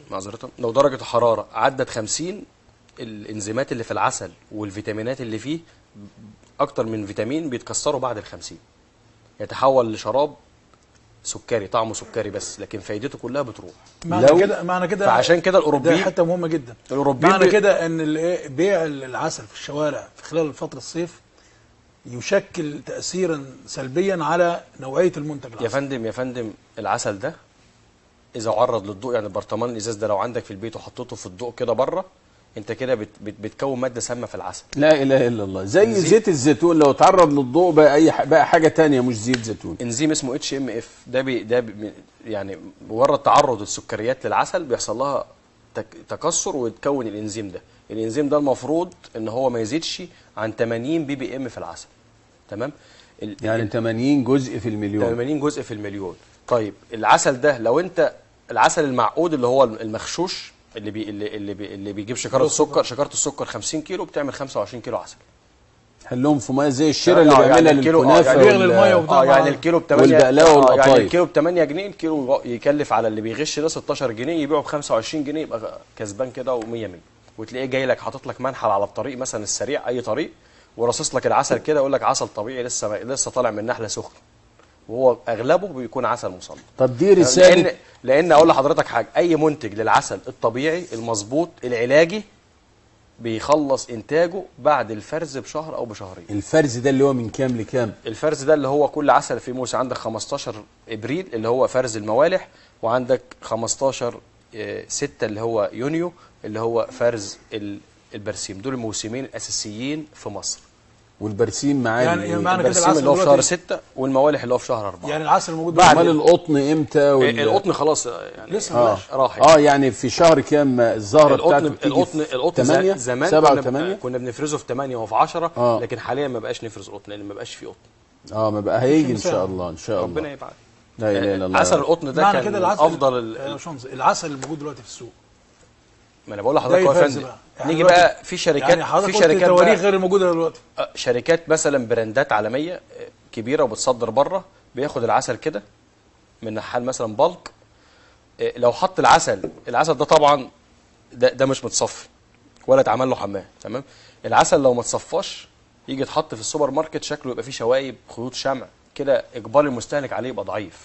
معذره لو درجه الحراره عدت 50 الانزيمات اللي في العسل والفيتامينات اللي فيه اكتر من فيتامين بيتكسروا بعد ال 50 يتحول لشراب سكري طعمه سكري بس لكن فايدته كلها بتروح معنى لو- كده معنى كده فعشان كده ده الاوروبيين حته مهمه جدا الأوروبيين معنى بي- كده ان الإيه، بيع العسل في الشوارع في خلال فتره الصيف يشكل تاثيرا سلبيا على نوعيه المنتج يا العسل فندم يا فندم العسل ده اذا عرض للضوء يعني البرطمان الازاز ده لو عندك في البيت وحطيته في الضوء كده بره انت كده بت بت بتكون ماده سامه في العسل لا اله الا الله زي زيت- زيت الزيتون لو اتعرض للضوء بقى اي ح- بقى حاجه تانية مش زيت زيتون انزيم اسمه اتش ام اف ده بي ده بي يعني مجرد تعرض السكريات للعسل بيحصل لها تك تكسر وتكون الانزيم ده الانزيم ده المفروض ان هو ما يزيدش عن 80 بي بي ام في العسل تمام ال- يعني 80 جزء في المليون 80 جزء في المليون طيب العسل ده لو انت العسل المعقود اللي هو المخشوش اللي بي اللي اللي, بي اللي بيجيب شكاره السكر شكاره السكر 50 كيلو بتعمل 25 كيلو عسل حلهم في ميه زي الشراء اللي آه، بيعملها يعني الكيلو- آه، للكنافه يعني بيغلي المية وال- وبتاع. اه يعني الكيلو ب 8 والبقلاوة يعني والقطايف. الكيلو ب 8 جنيه الكيلو يكلف على اللي بيغش ده 16 جنيه يبيعه ب 25 جنيه يبقى كسبان كده و100 100 وتلاقيه جاي لك حاطط لك منحل على الطريق مثلا السريع اي طريق ورصص لك العسل كده يقول لك عسل طبيعي لسه لسه طالع من نحله سخن وهو اغلبه بيكون عسل مصنع طب دي لان رساله لان اقول لحضرتك حاجه اي منتج للعسل الطبيعي المظبوط العلاجي بيخلص انتاجه بعد الفرز بشهر او بشهرين الفرز ده اللي هو من كام لكام الفرز ده اللي هو كل عسل في موسى عندك 15 ابريل اللي هو فرز الموالح وعندك 15 آه، 6 اللي هو يونيو اللي هو فرز ال- البرسيم دول الموسمين الاساسيين في مصر والبرسيم معاه يعني- يعني معنى كده البرسيم العسل اللي هو في شهر دلوقتي- 6 والموالح اللي هو في شهر 4 يعني العسل الموجود بعد- امال القطن امتى آه، وال... القطن خلاص آه، يعني لسه اه بلاش راح اه يعني في شهر كام الزهره بتاعته القطن بتيجي القطن في القطن 8 زمان 7 كنا, و8 كنا بنفرزه في 8 وفي 10 آه. لكن حاليا ما بقاش نفرز قطن لان ما بقاش فيه قطن اه ما بقى هيجي ان مساعد. شاء الله ان شاء ربنا الله يبعد لا اله الا الله عسل القطن ده معنى كان كده من العسل افضل آه، ال... يا باشمهندس، العسل الموجود دلوقتي في السوق ما انا بقول لحضرتك ده هو يا يفرز فندم بقى. يعني نيجي دلوقتي- بقى في شركات يعني حضرتك في قلت شركات تواريخ بقى غير الموجوده دلوقتي آه، شركات مثلا براندات عالميه آه، كبيره وبتصدر بره بياخد العسل كده من نحال مثلا بالك آه، لو حط العسل العسل ده طبعا ده, ده مش متصفي ولا اتعمل له حمام تمام العسل لو ما اتصفاش يجي يتحط في السوبر ماركت شكله يبقى فيه شوايب خيوط شمع كده اقبال المستهلك عليه يبقى ضعيف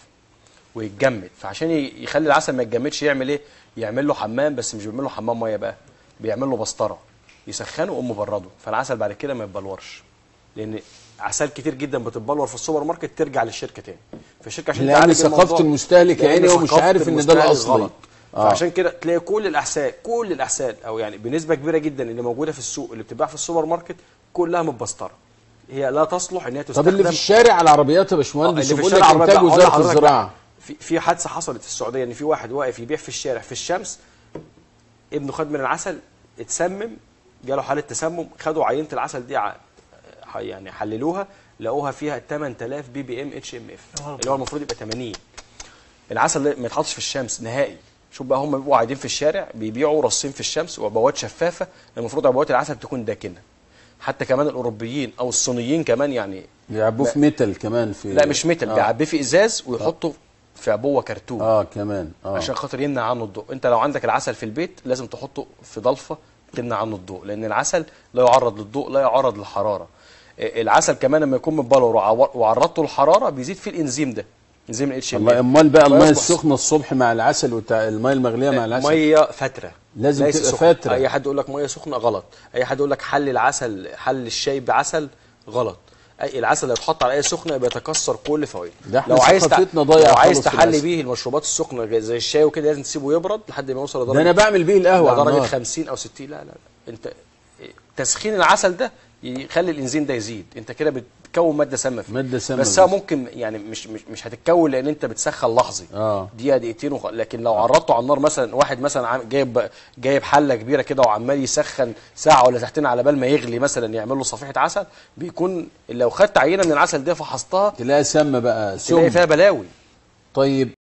ويتجمد فعشان ي- يخلي العسل ما يتجمدش يعمل ايه يعمل له حمام بس مش بيعمل له حمام ميه بقى بيعمل له بسطره يسخنه ويقوم مبرده فالعسل بعد كده ما يتبلورش لان عسل كتير جدا بتتبلور في السوبر ماركت ترجع للشركه تاني فالشركه عشان لأن تعالج ثقافة الموضوع- المستهلك لأن يعني هو مش ثقافة عارف إن ده المستهلك الأصلي. غلط. آه. فعشان كده تلاقي كل الاحسال كل الاحسال او يعني بنسبه كبيره جدا اللي موجوده في السوق اللي بتتباع في السوبر ماركت كلها متبسطره هي لا تصلح ان هي تستخدم طب اللي في الشارع على العربيات يا آه، باشمهندس اللي في وبيقول لك الشارع عربيات انتاج بقى، أقول وزاره لحضرتك الزراعه بقى، في في حادثه حصلت في السعوديه ان في واحد واقف يبيع في الشارع في الشمس ابنه خد من العسل اتسمم جاله حاله تسمم خدوا عينه العسل دي ع- ح- يعني حللوها لقوها فيها 8000 بي بي ام اتش ام اف نهار اللي هو المفروض يبقى 80 العسل ده ما يتحطش في الشمس نهائي شوف بقى هم بيبقوا قاعدين في الشارع بيبيعوا رصين في الشمس وعبوات شفافه المفروض عبوات العسل تكون داكنه حتى كمان الاوروبيين او الصينيين كمان يعني بيعبوه في ميتال كمان في لا مش ميتال آه. بيعبيه في ازاز ويحطه في عبوه كرتون اه كمان اه عشان خاطر يمنع عنه الضوء انت لو عندك العسل في البيت لازم تحطه في ضلفه تمنع عنه الضوء لان العسل لا يعرض للضوء لا يعرض للحراره إيه، العسل كمان لما يكون متبلور وعور- وعرضته للحراره بيزيد فيه الانزيم ده انزيم الاتش والله امال بقى الميه فيصبح- السخنه الصبح مع العسل وتع... الميه المغليه مع العسل ميه فتره لازم ليس تبقى سخنة. فترة. اي حد يقول لك ميه سخنه غلط اي حد يقول لك حل العسل حل الشاي بعسل غلط اي العسل اللي يتحط على اي سخنه بيتكسر كل فوائده ده احنا لو عايز تع- ثقافتنا ضايعة لو عايز خالص في تحلي العسل. بيه المشروبات السخنه زي الشاي وكده لازم تسيبه يبرد لحد ما يوصل لدرجه ده انا بعمل بيه القهوه على درجه النار 50 او 60 لا لا لا انت تسخين العسل ده يخلي الانزيم ده يزيد انت كده بتكون ماده سامه فيه مادة سامة بس هو بس. ممكن يعني مش مش مش هتتكون لان انت بتسخن لحظي اه دقيقه دقيقتين وخ... لكن لو عرضته على النار مثلا واحد مثلا عام- جايب جايب حله كبيره كده وعمال يسخن ساعه ولا ساعتين على بال ما يغلي مثلا يعمل له صفيحه عسل بيكون لو خدت عينه من العسل ده فحصتها تلاقيها سامه بقى تلاقي سم فيها بلاوي طيب